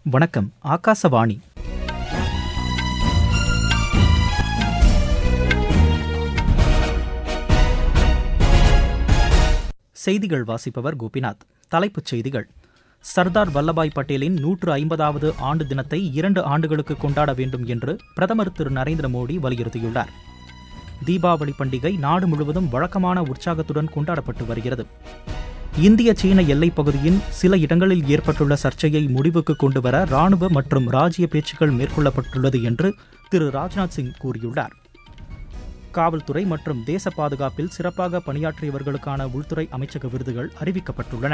வணக்கம் ஆகாசவாணி செய்திகள் வாசிப்பவர் கோபிநாத் தலைப்புச் செய்திகள் சர்தார் வல்லபாய் பட்டேலின் நூற்று ஐம்பதாவது ஆண்டு தினத்தை இரண்டு ஆண்டுகளுக்கு கொண்டாட வேண்டும் என்று பிரதமர் திரு நரேந்திர மோடி வலியுறுத்தியுள்ளார் தீபாவளி பண்டிகை நாடு முழுவதும் வழக்கமான உற்சாகத்துடன் கொண்டாடப்பட்டு வருகிறது இந்திய சீன எல்லைப் பகுதியின் சில இடங்களில் ஏற்பட்டுள்ள சர்ச்சையை முடிவுக்கு கொண்டுவர ராணுவ மற்றும் ராஜ்ய பேச்சுக்கள் மேற்கொள்ளப்பட்டுள்ளது என்று திரு ராஜ்நாத் சிங் கூறியுள்ளார் காவல்துறை மற்றும் தேச பாதுகாப்பில் சிறப்பாக பணியாற்றியவர்களுக்கான உள்துறை அமைச்சக விருதுகள் அறிவிக்கப்பட்டுள்ளன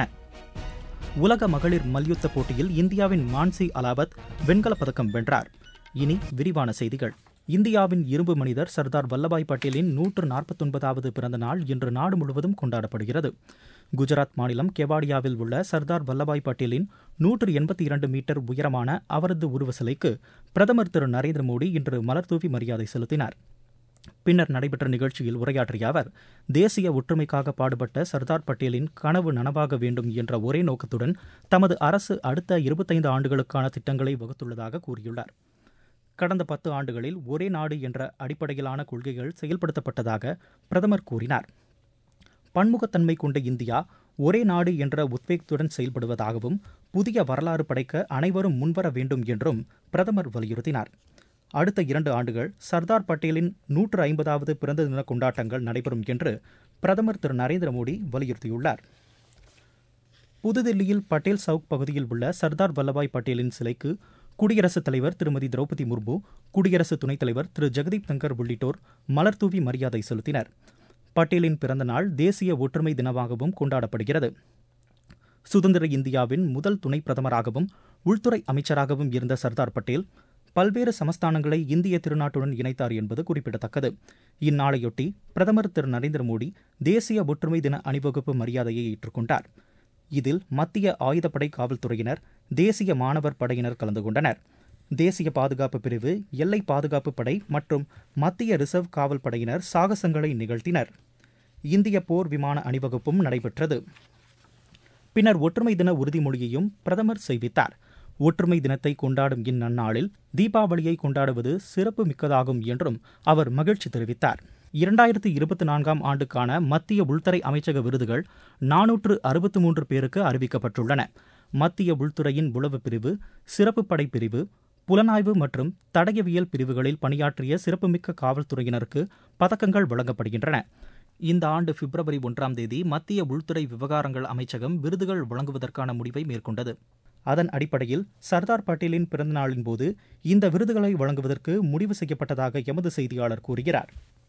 உலக மகளிர் மல்யுத்த போட்டியில் இந்தியாவின் மான்சி அலாவத் வெண்கலப் பதக்கம் வென்றார் இனி விரிவான செய்திகள் இந்தியாவின் இரும்பு மனிதர் சர்தார் வல்லபாய் பட்டேலின் நூற்று நாற்பத்தொன்பதாவது பிறந்த நாள் இன்று நாடு முழுவதும் கொண்டாடப்படுகிறது குஜராத் மாநிலம் கெவாடியாவில் உள்ள சர்தார் வல்லபாய் பட்டேலின் நூற்று எண்பத்தி இரண்டு மீட்டர் உயரமான அவரது உருவ சிலைக்கு பிரதமர் திரு நரேந்திர மோடி இன்று மலர்தூவி மரியாதை செலுத்தினார் பின்னர் நடைபெற்ற நிகழ்ச்சியில் உரையாற்றிய அவர் தேசிய ஒற்றுமைக்காக பாடுபட்ட சர்தார் பட்டேலின் கனவு நனவாக வேண்டும் என்ற ஒரே நோக்கத்துடன் தமது அரசு அடுத்த இருபத்தைந்து ஆண்டுகளுக்கான திட்டங்களை வகுத்துள்ளதாக கூறியுள்ளார் கடந்த பத்து ஆண்டுகளில் ஒரே நாடு என்ற அடிப்படையிலான கொள்கைகள் செயல்படுத்தப்பட்டதாக பிரதமர் கூறினார் பன்முகத்தன்மை கொண்ட இந்தியா ஒரே நாடு என்ற உத்வேகத்துடன் செயல்படுவதாகவும் புதிய வரலாறு படைக்க அனைவரும் முன்வர வேண்டும் என்றும் பிரதமர் வலியுறுத்தினார் அடுத்த இரண்டு ஆண்டுகள் சர்தார் பட்டேலின் நூற்று ஐம்பதாவது பிறந்த தின கொண்டாட்டங்கள் நடைபெறும் என்று பிரதமர் திரு நரேந்திர மோடி வலியுறுத்தியுள்ளார் புதுதில்லியில் பட்டேல் சவுக் பகுதியில் உள்ள சர்தார் வல்லபாய் பட்டேலின் சிலைக்கு குடியரசுத் தலைவர் திருமதி திரௌபதி முர்மு குடியரசு துணைத் தலைவர் திரு ஜெகதீப் தங்கர் உள்ளிட்டோர் மலர்தூவி மரியாதை செலுத்தினர் பட்டேலின் பிறந்த நாள் தேசிய ஒற்றுமை தினமாகவும் கொண்டாடப்படுகிறது சுதந்திர இந்தியாவின் முதல் துணை பிரதமராகவும் உள்துறை அமைச்சராகவும் இருந்த சர்தார் பட்டேல் பல்வேறு சமஸ்தானங்களை இந்திய திருநாட்டுடன் இணைத்தார் என்பது குறிப்பிடத்தக்கது இந்நாளையொட்டி பிரதமர் திரு நரேந்திர மோடி தேசிய ஒற்றுமை தின அணிவகுப்பு மரியாதையை ஏற்றுக்கொண்டார் இதில் மத்திய ஆயுதப்படை காவல்துறையினர் தேசிய மாணவர் படையினர் கலந்து கொண்டனர் தேசிய பாதுகாப்பு பிரிவு எல்லை பாதுகாப்பு படை மற்றும் மத்திய ரிசர்வ் காவல் படையினர் சாகசங்களை நிகழ்த்தினர் இந்திய போர் விமான அணிவகுப்பும் நடைபெற்றது பின்னர் ஒற்றுமை தின உறுதிமொழியையும் பிரதமர் செய்வித்தார் ஒற்றுமை தினத்தை கொண்டாடும் இந்நன்னாளில் தீபாவளியை கொண்டாடுவது சிறப்பு மிக்கதாகும் என்றும் அவர் மகிழ்ச்சி தெரிவித்தார் இரண்டாயிரத்தி இருபத்தி நான்காம் ஆண்டுக்கான மத்திய உள்துறை அமைச்சக விருதுகள் நானூற்று அறுபத்து மூன்று பேருக்கு அறிவிக்கப்பட்டுள்ளன மத்திய உள்துறையின் உளவு பிரிவு சிறப்பு படை பிரிவு புலனாய்வு மற்றும் தடயவியல் பிரிவுகளில் பணியாற்றிய சிறப்புமிக்க காவல்துறையினருக்கு பதக்கங்கள் வழங்கப்படுகின்றன இந்த ஆண்டு பிப்ரவரி ஒன்றாம் தேதி மத்திய உள்துறை விவகாரங்கள் அமைச்சகம் விருதுகள் வழங்குவதற்கான முடிவை மேற்கொண்டது அதன் அடிப்படையில் சர்தார் பட்டேலின் பிறந்தநாளின் போது இந்த விருதுகளை வழங்குவதற்கு முடிவு செய்யப்பட்டதாக எமது செய்தியாளர் கூறுகிறார்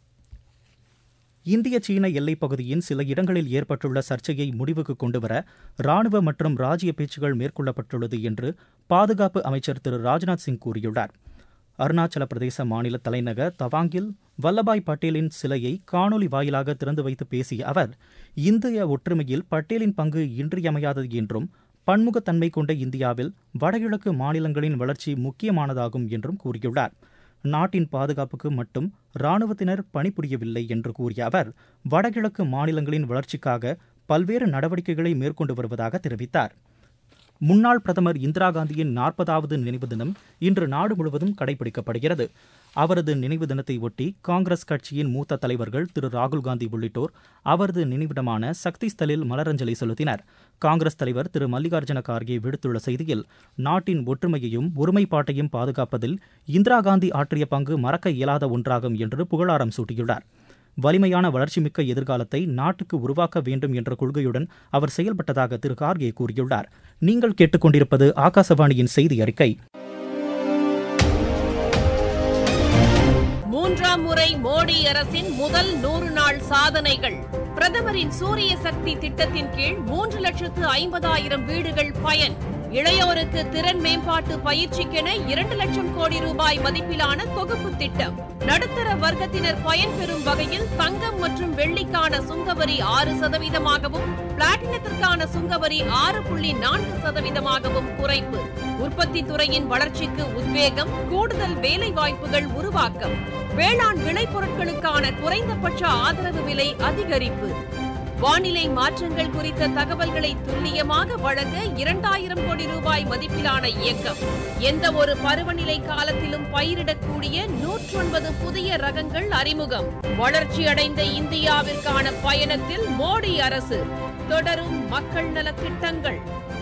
இந்திய சீன எல்லைப் பகுதியின் சில இடங்களில் ஏற்பட்டுள்ள சர்ச்சையை முடிவுக்கு கொண்டுவர ராணுவ மற்றும் ராஜ்ய பேச்சுகள் மேற்கொள்ளப்பட்டுள்ளது என்று பாதுகாப்பு அமைச்சர் திரு ராஜ்நாத் சிங் கூறியுள்ளார் அருணாச்சல பிரதேச மாநில தலைநகர் தவாங்கில் வல்லபாய் பட்டேலின் சிலையை காணொலி வாயிலாக திறந்து வைத்து பேசிய அவர் இந்திய ஒற்றுமையில் பட்டேலின் பங்கு இன்றியமையாதது என்றும் பன்முகத்தன்மை கொண்ட இந்தியாவில் வடகிழக்கு மாநிலங்களின் வளர்ச்சி முக்கியமானதாகும் என்றும் கூறியுள்ளார் நாட்டின் பாதுகாப்புக்கு மட்டும் ராணுவத்தினர் பணிபுரியவில்லை என்று கூறிய அவர் வடகிழக்கு மாநிலங்களின் வளர்ச்சிக்காக பல்வேறு நடவடிக்கைகளை மேற்கொண்டு வருவதாக தெரிவித்தார் முன்னாள் பிரதமர் இந்திரா காந்தியின் நாற்பதாவது நினைவு தினம் இன்று நாடு முழுவதும் கடைபிடிக்கப்படுகிறது அவரது நினைவு தினத்தை ஒட்டி காங்கிரஸ் கட்சியின் மூத்த தலைவர்கள் திரு ராகுல் காந்தி உள்ளிட்டோர் அவரது நினைவிடமான சக்தி ஸ்தலில் மலரஞ்சலி செலுத்தினர் காங்கிரஸ் தலைவர் திரு மல்லிகார்ஜுன கார்கே விடுத்துள்ள செய்தியில் நாட்டின் ஒற்றுமையையும் ஒருமைப்பாட்டையும் பாதுகாப்பதில் இந்திரா காந்தி ஆற்றிய பங்கு மறக்க இயலாத ஒன்றாகும் என்று புகழாரம் சூட்டியுள்ளார் வலிமையான வளர்ச்சிமிக்க எதிர்காலத்தை நாட்டுக்கு உருவாக்க வேண்டும் என்ற கொள்கையுடன் அவர் செயல்பட்டதாக திரு கார்கே கூறியுள்ளார் நீங்கள் கேட்டுக்கொண்டிருப்பது ஆகாசவாணியின் செய்தி அறிக்கை மூன்றாம் முறை மோடி அரசின் முதல் நூறு நாள் சாதனைகள் பிரதமரின் சூரிய சக்தி திட்டத்தின் கீழ் மூன்று லட்சத்து ஐம்பதாயிரம் வீடுகள் பயன் இளையோருக்கு திறன் மேம்பாட்டு பயிற்சிக்கென இரண்டு லட்சம் கோடி ரூபாய் மதிப்பிலான தொகுப்பு திட்டம் நடுத்தர வர்க்கத்தினர் பயன்பெறும் வகையில் தங்கம் மற்றும் வெள்ளிக்கான சுங்கவரி ஆறு சதவீதமாகவும் பிளாட்டினத்திற்கான சுங்கவரி ஆறு புள்ளி நான்கு சதவீதமாகவும் குறைப்பு உற்பத்தி துறையின் வளர்ச்சிக்கு உத்வேகம் கூடுதல் வேலை வாய்ப்புகள் உருவாக்கம் வேளாண் விளைபொருட்களுக்கான குறைந்தபட்ச ஆதரவு விலை அதிகரிப்பு வானிலை மாற்றங்கள் குறித்த தகவல்களை துல்லியமாக வழங்க இரண்டாயிரம் கோடி ரூபாய் மதிப்பிலான இயக்கம் எந்த ஒரு பருவநிலை காலத்திலும் பயிரிடக்கூடிய நூற்றொன்பது புதிய ரகங்கள் அறிமுகம் வளர்ச்சியடைந்த இந்தியாவிற்கான பயணத்தில் மோடி அரசு தொடரும் மக்கள் நலத் திட்டங்கள்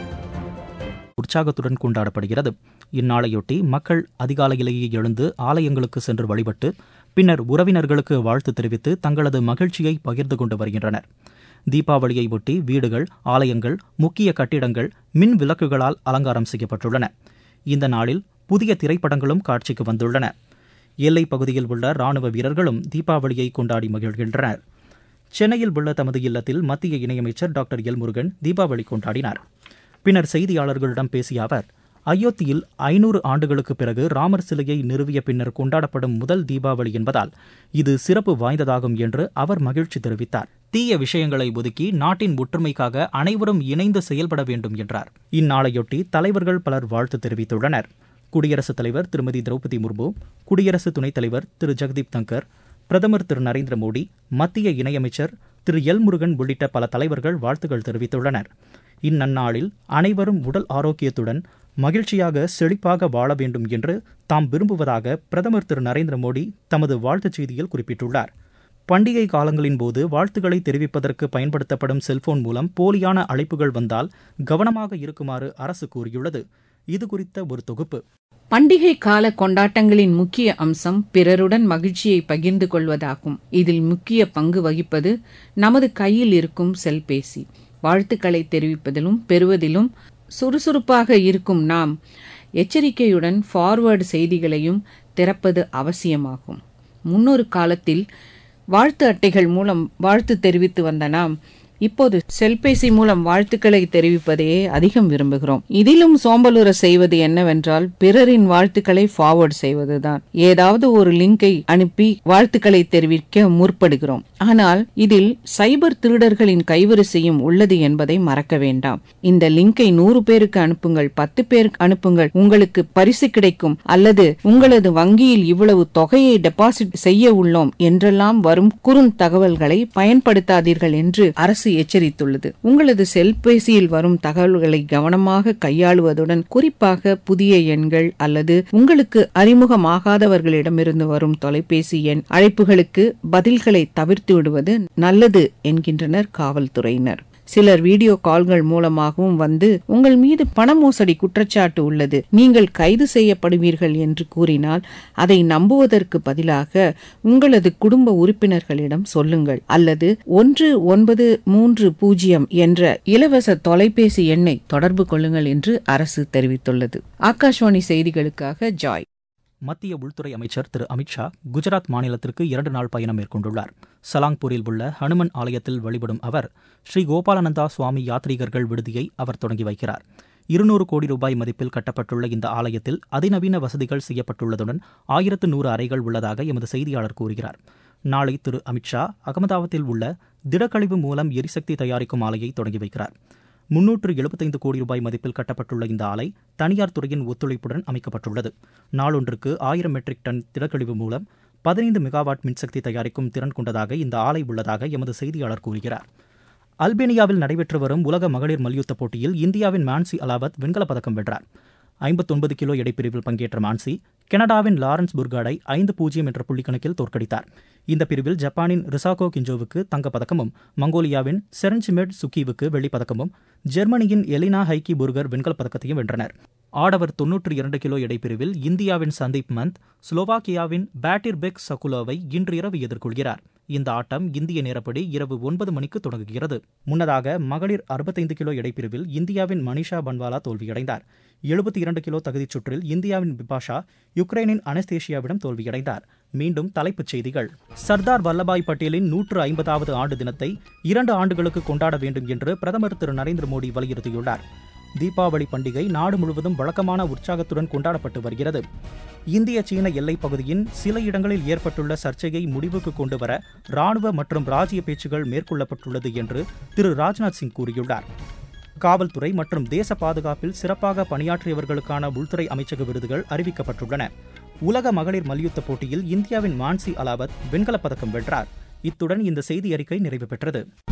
உற்சாகத்துடன் கொண்டாடப்படுகிறது இந்நாளையொட்டி மக்கள் அதிகாலையிலேயே எழுந்து ஆலயங்களுக்கு சென்று வழிபட்டு பின்னர் உறவினர்களுக்கு வாழ்த்து தெரிவித்து தங்களது மகிழ்ச்சியை பகிர்ந்து கொண்டு வருகின்றனர் தீபாவளியை ஒட்டி வீடுகள் ஆலயங்கள் முக்கிய கட்டிடங்கள் மின் விளக்குகளால் அலங்காரம் செய்யப்பட்டுள்ளன இந்த நாளில் புதிய திரைப்படங்களும் காட்சிக்கு வந்துள்ளன எல்லைப் பகுதியில் உள்ள ராணுவ வீரர்களும் தீபாவளியை கொண்டாடி மகிழ்கின்றனர் சென்னையில் உள்ள தமது இல்லத்தில் மத்திய இணையமைச்சர் டாக்டர் எல் முருகன் தீபாவளி கொண்டாடினார் பின்னர் செய்தியாளர்களிடம் பேசிய அவர் அயோத்தியில் ஐநூறு ஆண்டுகளுக்கு பிறகு ராமர் சிலையை நிறுவிய பின்னர் கொண்டாடப்படும் முதல் தீபாவளி என்பதால் இது சிறப்பு வாய்ந்ததாகும் என்று அவர் மகிழ்ச்சி தெரிவித்தார் தீய விஷயங்களை ஒதுக்கி நாட்டின் ஒற்றுமைக்காக அனைவரும் இணைந்து செயல்பட வேண்டும் என்றார் இந்நாளையொட்டி தலைவர்கள் பலர் வாழ்த்து தெரிவித்துள்ளனர் குடியரசுத் தலைவர் திருமதி திரௌபதி முர்மு குடியரசு துணைத் தலைவர் திரு ஜெகதீப் தங்கர் பிரதமர் திரு நரேந்திர மோடி மத்திய இணையமைச்சர் திரு எல் முருகன் உள்ளிட்ட பல தலைவர்கள் வாழ்த்துகள் தெரிவித்துள்ளனர் இந்நன்னாளில் அனைவரும் உடல் ஆரோக்கியத்துடன் மகிழ்ச்சியாக செழிப்பாக வாழ வேண்டும் என்று தாம் விரும்புவதாக பிரதமர் திரு நரேந்திர மோடி தமது வாழ்த்துச் செய்தியில் குறிப்பிட்டுள்ளார் பண்டிகை காலங்களின் போது வாழ்த்துக்களை தெரிவிப்பதற்கு பயன்படுத்தப்படும் செல்போன் மூலம் போலியான அழைப்புகள் வந்தால் கவனமாக இருக்குமாறு அரசு கூறியுள்ளது இது குறித்த ஒரு தொகுப்பு பண்டிகை கால கொண்டாட்டங்களின் முக்கிய அம்சம் பிறருடன் மகிழ்ச்சியை பகிர்ந்து கொள்வதாகும் இதில் முக்கிய பங்கு வகிப்பது நமது கையில் இருக்கும் செல்பேசி வாழ்த்துக்களை தெரிவிப்பதிலும் பெறுவதிலும் சுறுசுறுப்பாக இருக்கும் நாம் எச்சரிக்கையுடன் ஃபார்வர்டு செய்திகளையும் திறப்பது அவசியமாகும் முன்னொரு காலத்தில் வாழ்த்து அட்டைகள் மூலம் வாழ்த்து தெரிவித்து வந்த நாம் இப்போது செல்பேசி மூலம் வாழ்த்துக்களை தெரிவிப்பதையே அதிகம் விரும்புகிறோம் இதிலும் சோம்பலுற செய்வது என்னவென்றால் பிறரின் வாழ்த்துக்களை ஃபார்வர்ட் செய்வதுதான் ஏதாவது ஒரு லிங்கை அனுப்பி வாழ்த்துக்களை தெரிவிக்க முற்படுகிறோம் ஆனால் இதில் சைபர் திருடர்களின் கைவரிசையும் உள்ளது என்பதை மறக்க வேண்டாம் இந்த லிங்கை நூறு பேருக்கு அனுப்புங்கள் பத்து பேருக்கு அனுப்புங்கள் உங்களுக்கு பரிசு கிடைக்கும் அல்லது உங்களது வங்கியில் இவ்வளவு தொகையை டெபாசிட் செய்ய உள்ளோம் என்றெல்லாம் வரும் குறுந்தகவல்களை பயன்படுத்தாதீர்கள் என்று அரசு எச்சரித்துள்ளது உங்களது செல்பேசியில் வரும் தகவல்களை கவனமாக கையாளுவதுடன் குறிப்பாக புதிய எண்கள் அல்லது உங்களுக்கு அறிமுகமாகாதவர்களிடமிருந்து வரும் தொலைபேசி எண் அழைப்புகளுக்கு பதில்களை தவிர்த்து விடுவது நல்லது என்கின்றனர் காவல்துறையினர் சிலர் வீடியோ கால்கள் மூலமாகவும் வந்து உங்கள் மீது பண மோசடி குற்றச்சாட்டு உள்ளது நீங்கள் கைது செய்யப்படுவீர்கள் என்று கூறினால் அதை நம்புவதற்கு பதிலாக உங்களது குடும்ப உறுப்பினர்களிடம் சொல்லுங்கள் அல்லது ஒன்று ஒன்பது மூன்று பூஜ்ஜியம் என்ற இலவச தொலைபேசி எண்ணை தொடர்பு கொள்ளுங்கள் என்று அரசு தெரிவித்துள்ளது ஆகாஷ்வாணி செய்திகளுக்காக ஜாய் மத்திய உள்துறை அமைச்சர் திரு அமித்ஷா குஜராத் மாநிலத்திற்கு இரண்டு நாள் பயணம் மேற்கொண்டுள்ளார் சலாங்பூரில் உள்ள ஹனுமன் ஆலயத்தில் வழிபடும் அவர் ஸ்ரீ கோபாலனந்தா சுவாமி யாத்ரீகர்கள் விடுதியை அவர் தொடங்கி வைக்கிறார் இருநூறு கோடி ரூபாய் மதிப்பில் கட்டப்பட்டுள்ள இந்த ஆலயத்தில் அதிநவீன வசதிகள் செய்யப்பட்டுள்ளதுடன் ஆயிரத்து நூறு அறைகள் உள்ளதாக எமது செய்தியாளர் கூறுகிறார் நாளை திரு அமித்ஷா அகமதாபாத்தில் உள்ள திடக்கழிவு மூலம் எரிசக்தி தயாரிக்கும் ஆலையை தொடங்கி வைக்கிறார் முன்னூற்று எழுபத்தைந்து கோடி ரூபாய் மதிப்பில் கட்டப்பட்டுள்ள இந்த ஆலை தனியார் துறையின் ஒத்துழைப்புடன் அமைக்கப்பட்டுள்ளது நாளொன்றுக்கு ஆயிரம் மெட்ரிக் டன் திடக்கழிவு மூலம் பதினைந்து மெகாவாட் மின்சக்தி தயாரிக்கும் திறன் கொண்டதாக இந்த ஆலை உள்ளதாக எமது செய்தியாளர் கூறுகிறார் அல்பேனியாவில் நடைபெற்று வரும் உலக மகளிர் மல்யுத்த போட்டியில் இந்தியாவின் மான்சி அலாவத் வெண்கலப் பதக்கம் வென்றார் ஐம்பத்தொன்பது கிலோ எடைப்பிரிவில் பங்கேற்ற மான்சி கனடாவின் லாரன்ஸ் புர்காடை ஐந்து பூஜ்ஜியம் என்ற புள்ளிக்கணக்கில் தோற்கடித்தார் இந்த பிரிவில் ஜப்பானின் ரிசாகோ கிஞ்சோவுக்கு தங்கப்பதக்கமும் மங்கோலியாவின் செரன்சிமெட் சுக்கிவுக்கு வெள்ளிப்பதக்கமும் ஜெர்மனியின் எலினா ஹைக்கி புர்கர் வெண்கலப் பதக்கத்தையும் வென்றனர் ஆடவர் தொன்னூற்றி இரண்டு கிலோ எடைப்பிரிவில் இந்தியாவின் சந்தீப் மந்த் ஸ்லோவாக்கியாவின் பேட்டிர் பெக் சகுலோவை இன்று இரவு எதிர்கொள்கிறார் இந்த ஆட்டம் இந்திய நேரப்படி இரவு ஒன்பது மணிக்கு தொடங்குகிறது முன்னதாக மகளிர் அறுபத்தைந்து கிலோ எடைப்பிரிவில் இந்தியாவின் மனிஷா பன்வாலா தோல்வியடைந்தார் எழுபத்தி இரண்டு கிலோ தகுதிச் சுற்றில் இந்தியாவின் பிபாஷா யுக்ரைனின் அனஸ்தேஷியாவிடம் தோல்வியடைந்தார் மீண்டும் தலைப்புச் செய்திகள் சர்தார் வல்லபாய் பட்டேலின் நூற்று ஐம்பதாவது ஆண்டு தினத்தை இரண்டு ஆண்டுகளுக்கு கொண்டாட வேண்டும் என்று பிரதமர் திரு நரேந்திர மோடி வலியுறுத்தியுள்ளார் தீபாவளி பண்டிகை நாடு முழுவதும் வழக்கமான உற்சாகத்துடன் கொண்டாடப்பட்டு வருகிறது இந்திய சீன எல்லைப் பகுதியின் சில இடங்களில் ஏற்பட்டுள்ள சர்ச்சையை முடிவுக்கு கொண்டுவர ராணுவ மற்றும் ராஜ்ய பேச்சுகள் மேற்கொள்ளப்பட்டுள்ளது என்று திரு ராஜ்நாத் சிங் கூறியுள்ளார் காவல்துறை மற்றும் தேச பாதுகாப்பில் சிறப்பாக பணியாற்றியவர்களுக்கான உள்துறை அமைச்சக விருதுகள் அறிவிக்கப்பட்டுள்ளன உலக மகளிர் மல்யுத்த போட்டியில் இந்தியாவின் மான்சி அலாவத் வெண்கலப் பதக்கம் வென்றார் இத்துடன் இந்த செய்தி அறிக்கை நிறைவு பெற்றது